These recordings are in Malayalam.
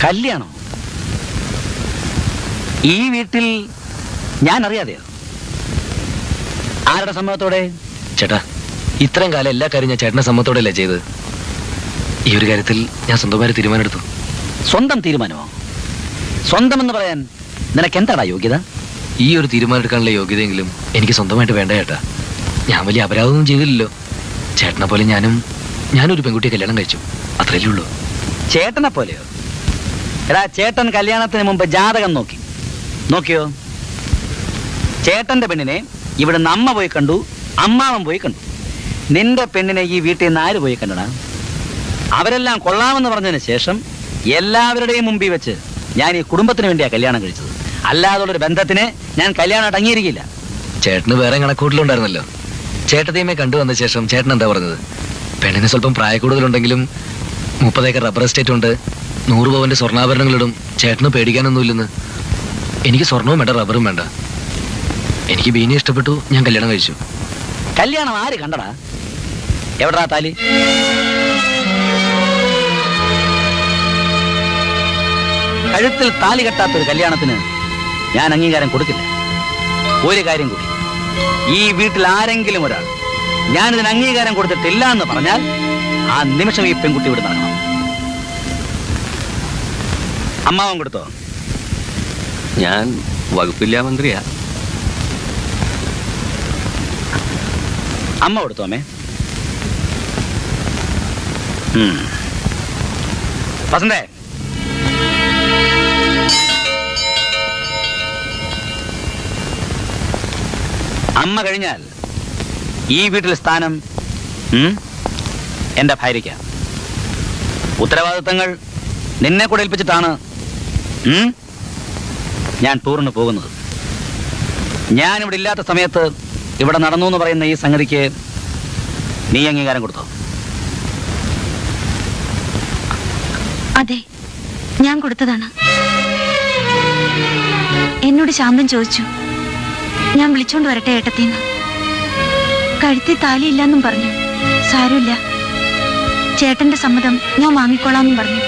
കല്യാണം ഈ വീട്ടിൽ ഞാൻ അറിയാതെയോ ആരുടെ സമ്മതത്തോടെ ചേട്ടാ ഇത്രയും കാലം എല്ലാ കാര്യം ഞാൻ ചേട്ടന്റെ സമ്മതത്തോടെയല്ലേ ചെയ്ത് ഈ ഒരു കാര്യത്തിൽ ഞാൻ സ്വന്തമായി തീരുമാനമെടുത്തു സ്വന്തം തീരുമാനമോ സ്വന്തം എന്ന് പറയാൻ നിനക്ക് എന്താടാ യോഗ്യത ഈ ഒരു തീരുമാനം എടുക്കാനുള്ള യോഗ്യതയെങ്കിലും എനിക്ക് സ്വന്തമായിട്ട് വേണ്ട ചേട്ടാ ഞാൻ വലിയ അപരാധമൊന്നും ചെയ്തില്ലല്ലോ ചേട്ടനെ പോലെ ഞാനും ഞാനൊരു പെൺകുട്ടിയെ കല്യാണം കഴിച്ചു അത്രയല്ലേ ഉള്ളൂ ചേട്ടനെ പോലെയോ എടാ ചേട്ടൻ കല്യാണത്തിന് മുമ്പ് ജാതകം നോക്കി നോക്കിയോ ചേട്ടന്റെ പെണ്ണിനെ ഇവിടെ അമ്മ പോയി കണ്ടു അമ്മാവൻ പോയി കണ്ടു നിന്റെ പെണ്ണിനെ ഈ വീട്ടിൽ നിന്ന് ആര് പോയി കണ്ടടാ അവരെല്ലാം കൊള്ളാമെന്ന് പറഞ്ഞതിന് ശേഷം എല്ലാവരുടെയും മുമ്പിൽ വെച്ച് ഞാൻ ഈ കുടുംബത്തിന് വേണ്ടിയാ കല്യാണം കഴിച്ചത് അല്ലാതുള്ളൊരു ബന്ധത്തിന് ഞാൻ കല്യാണം അടങ്ങിയിരിക്കില്ല ചേട്ടന് വേറെ കണക്കൂട്ടിലുണ്ടായിരുന്നല്ലോ ചേട്ടത്തിയമ്മയെ കണ്ടു വന്ന ശേഷം ചേട്ടൻ എന്താ പറഞ്ഞത് പെണ്ണിന് സ്വല്പം പ്രായക്കൂടുതലുണ്ടെങ്കിലും മുപ്പതേക്കർ റബ്ബർ എസ്റ്റേറ്റ് ഉണ്ട് നൂറ് പവന്റെ സ്വർണ്ണാഭരണങ്ങളിടും ചേട്ടന് പേടിക്കാനൊന്നുമില്ലെന്ന് എനിക്ക് സ്വർണവും വേണ്ട റബ്ബറും വേണ്ട എനിക്ക് ബീനെ ഇഷ്ടപ്പെട്ടു ഞാൻ കല്യാണം കഴിച്ചു കല്യാണം ആര് കണ്ടടാ എവിടാ താലി കഴുത്തിൽ താലി കെട്ടാത്ത ഒരു കല്യാണത്തിന് ഞാൻ അംഗീകാരം കൊടുക്കില്ല ഒരു കാര്യം കൂടി ഈ വീട്ടിൽ ആരെങ്കിലും ഒരാൾ ഞാനിതിന് അംഗീകാരം കൊടുത്തിട്ടില്ല എന്ന് പറഞ്ഞാൽ ആ നിമിഷം ഈ പെൺകുട്ടി ഇവിടെ നടക്കണം അമ്മാവൻ കൊടുത്തോ ഞാൻ വകുപ്പില്ലാ മന്ത്രിയാ അമ്മ കൊടുത്തോ അമ്മേ ഉം. വസന്തേ അമ്മ കഴിഞ്ഞാൽ ഈ വീട്ടിൽ സ്ഥാനം ഉം, എന്റെ ഭാര്യയ്ക്ക് ഉത്തരവാദിത്തങ്ങൾ നിന്നെ കൂടെ ഏൽപ്പിച്ചിട്ടാണ് ഉം, ഞാൻ ടൂറിന് പോകുന്നത് ഞാൻ ഇവിടെ ഇല്ലാത്ത സമയത്ത് ഇവിടെ നടന്നു എന്ന് പറയുന്ന ഈ സംഗതിക്ക് നീ അംഗീകാരം കൊടുത്തോ അതെ ഞാൻ കൊടുത്തതാണ് എന്നോട് ശാന്തൻ ചോദിച്ചു ഞാൻ വിളിച്ചോണ്ട് വരട്ടെ ഏട്ടത്തിന്ന് കഴുത്തി താലിയില്ലെന്നും പറഞ്ഞു സാരമില്ല ചേട്ടന്റെ സമ്മതം ഞാൻ വാങ്ങിക്കോളാന്നും പറഞ്ഞു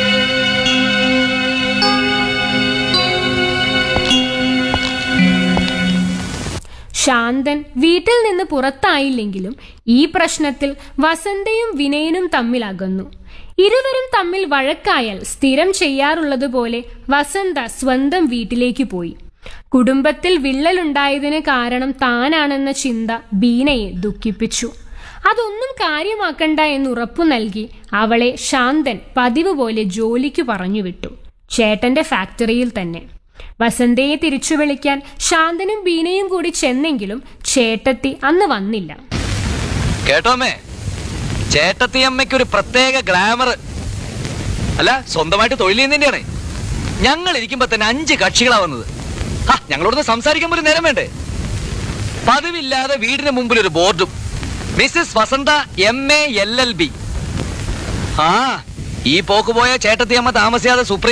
ശാന്തൻ വീട്ടിൽ നിന്ന് പുറത്തായില്ലെങ്കിലും ഈ പ്രശ്നത്തിൽ വസന്തയും വിനയനും തമ്മിൽ അകന്നു ഇരുവരും തമ്മിൽ വഴക്കായാൽ സ്ഥിരം ചെയ്യാറുള്ളതുപോലെ വസന്ത സ്വന്തം വീട്ടിലേക്ക് പോയി കുടുംബത്തിൽ വിള്ളലുണ്ടായതിന് കാരണം താനാണെന്ന ചിന്ത ബീനയെ ദുഃഖിപ്പിച്ചു അതൊന്നും കാര്യമാക്കണ്ട എന്ന് ഉറപ്പു നൽകി അവളെ ശാന്തൻ പതിവ് പോലെ ജോലിക്ക് പറഞ്ഞുവിട്ടു ചേട്ടന്റെ ഫാക്ടറിയിൽ തന്നെ വസന്തയെ തിരിച്ചു വിളിക്കാൻ ശാന്തനും ബീനയും കൂടി ചെന്നെങ്കിലും ചേട്ടത്തി അന്ന് വന്നില്ല കേട്ടോ അമ്മേ ചേട്ടത്തി അമ്മയ്ക്ക് ഒരു പ്രത്യേക ഗ്ലാമർ അല്ല സ്വന്തമായിട്ട് തൊഴിൽ ചെയ്യുന്നതിന്റെയാണ് ഞങ്ങൾ ഇരിക്കുമ്പോ തന്നെ അഞ്ച് കക്ഷികളാ വന്നത് ആ ഞങ്ങളോടൊന്ന് സംസാരിക്കാൻ പോലും നേരം വേണ്ടേ പതിവില്ലാതെ വീടിന് മുമ്പിൽ ഒരു ബോർഡും Mrs Vasantha M A L L B ആ ഈ പോക്ക് പോയ ചേട്ടത്തി അമ്മ താമസിയാതെ സുപ്രീം